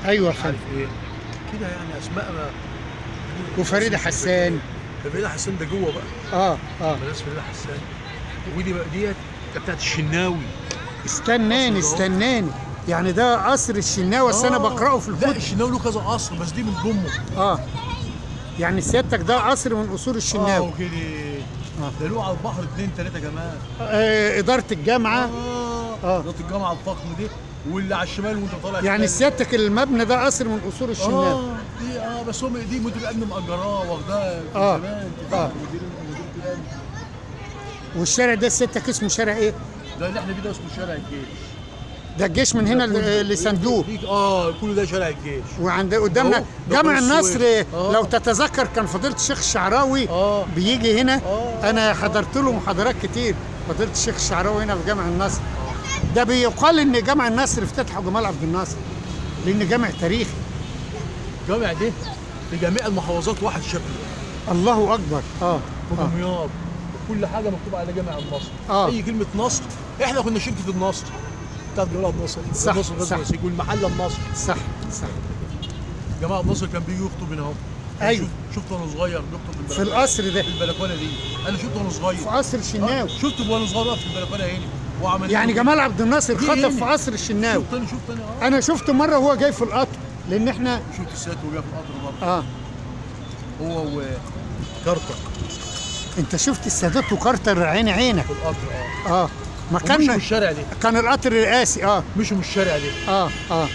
ايوه يا مش عارف فندم ايه كده يعني اسماء ما وفريده حسان فريده حسان ده جوه بقى اه اه مدرسه فريده حسان ودي بقى ديت بتاعت الشناوي استناني استناني يعني ده قصر الشناوي بس انا آه. بقراه في لا الكتب الشناوي له كذا قصر بس دي من ضمه اه يعني سيادتك ده قصر من قصور اه الشناوي وكده آه. ده له على البحر اثنين ثلاثه كمان آه اداره الجامعه اه آه. ده الجامعه الفخم دي واللي على الشمال وانت طالع يعني شمال. سيادتك المبنى ده قصر من قصور الشناوي اه دي اه بس هم دي مدير الامن مأجراه واخداها من آه. زمان آه. مدير مدير الامن والشارع ده سيادتك اسمه شارع ايه؟ ده اللي احنا فيه ده اسمه شارع الجيش ده الجيش من هنا ده كله- ل- لصندوق ديك- اه كل ده شارع الجيش وعند قدامنا أهو، ده جامع قناة النصر السويس. آه. لو تتذكر كان فضيله الشيخ الشعراوي اه بيجي هنا آه. انا حضرت له محاضرات كتير فضيله الشيخ الشعراوي هنا في جامع النصر ده بيقال ان جامع النصر افتتحه جمال عبد الناصر لان جامع تاريخي الجامع ده في جميع المحافظات واحد شكله الله اكبر اه اه ودمياط وكل حاجه مكتوب على جامع النصر آه. اي كلمه نصر احنا كنا شركه النصر بتاعت جمال عبد الناصر صح، النصر صح. غزل وسيج والمحل النصر صح صح جماعه النصر كان بيجي يخطب هنا اهو أيوه. شفت وانا صغير بيخطب في القصر ده في البلكونه دي انا شفته وانا صغير في قصر الشناوي آه، شفته وانا صغير واقف في البلكونه هنا وعمل يعني جمال عبد الناصر دي خطب هنا. في قصر الشناوي شفت انا شفت انا اه انا شفته مره وهو جاي في القطر لان احنا شفت السيد وجاي في القطر برضه اه هو وكارتر انت شفت السادات وكارتر عين عينك في القطر اه اه ومشوا من مكان الشارع ده كان القطر الرئاسي اه مشوا من الشارع ده اه اه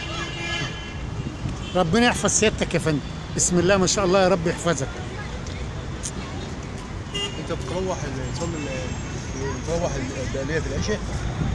ربنا يحفظ سيادتك يا فندم بسم الله ما شاء الله يا رب يحفظك انت بتروح تصلي بتروح الداليه في العشاء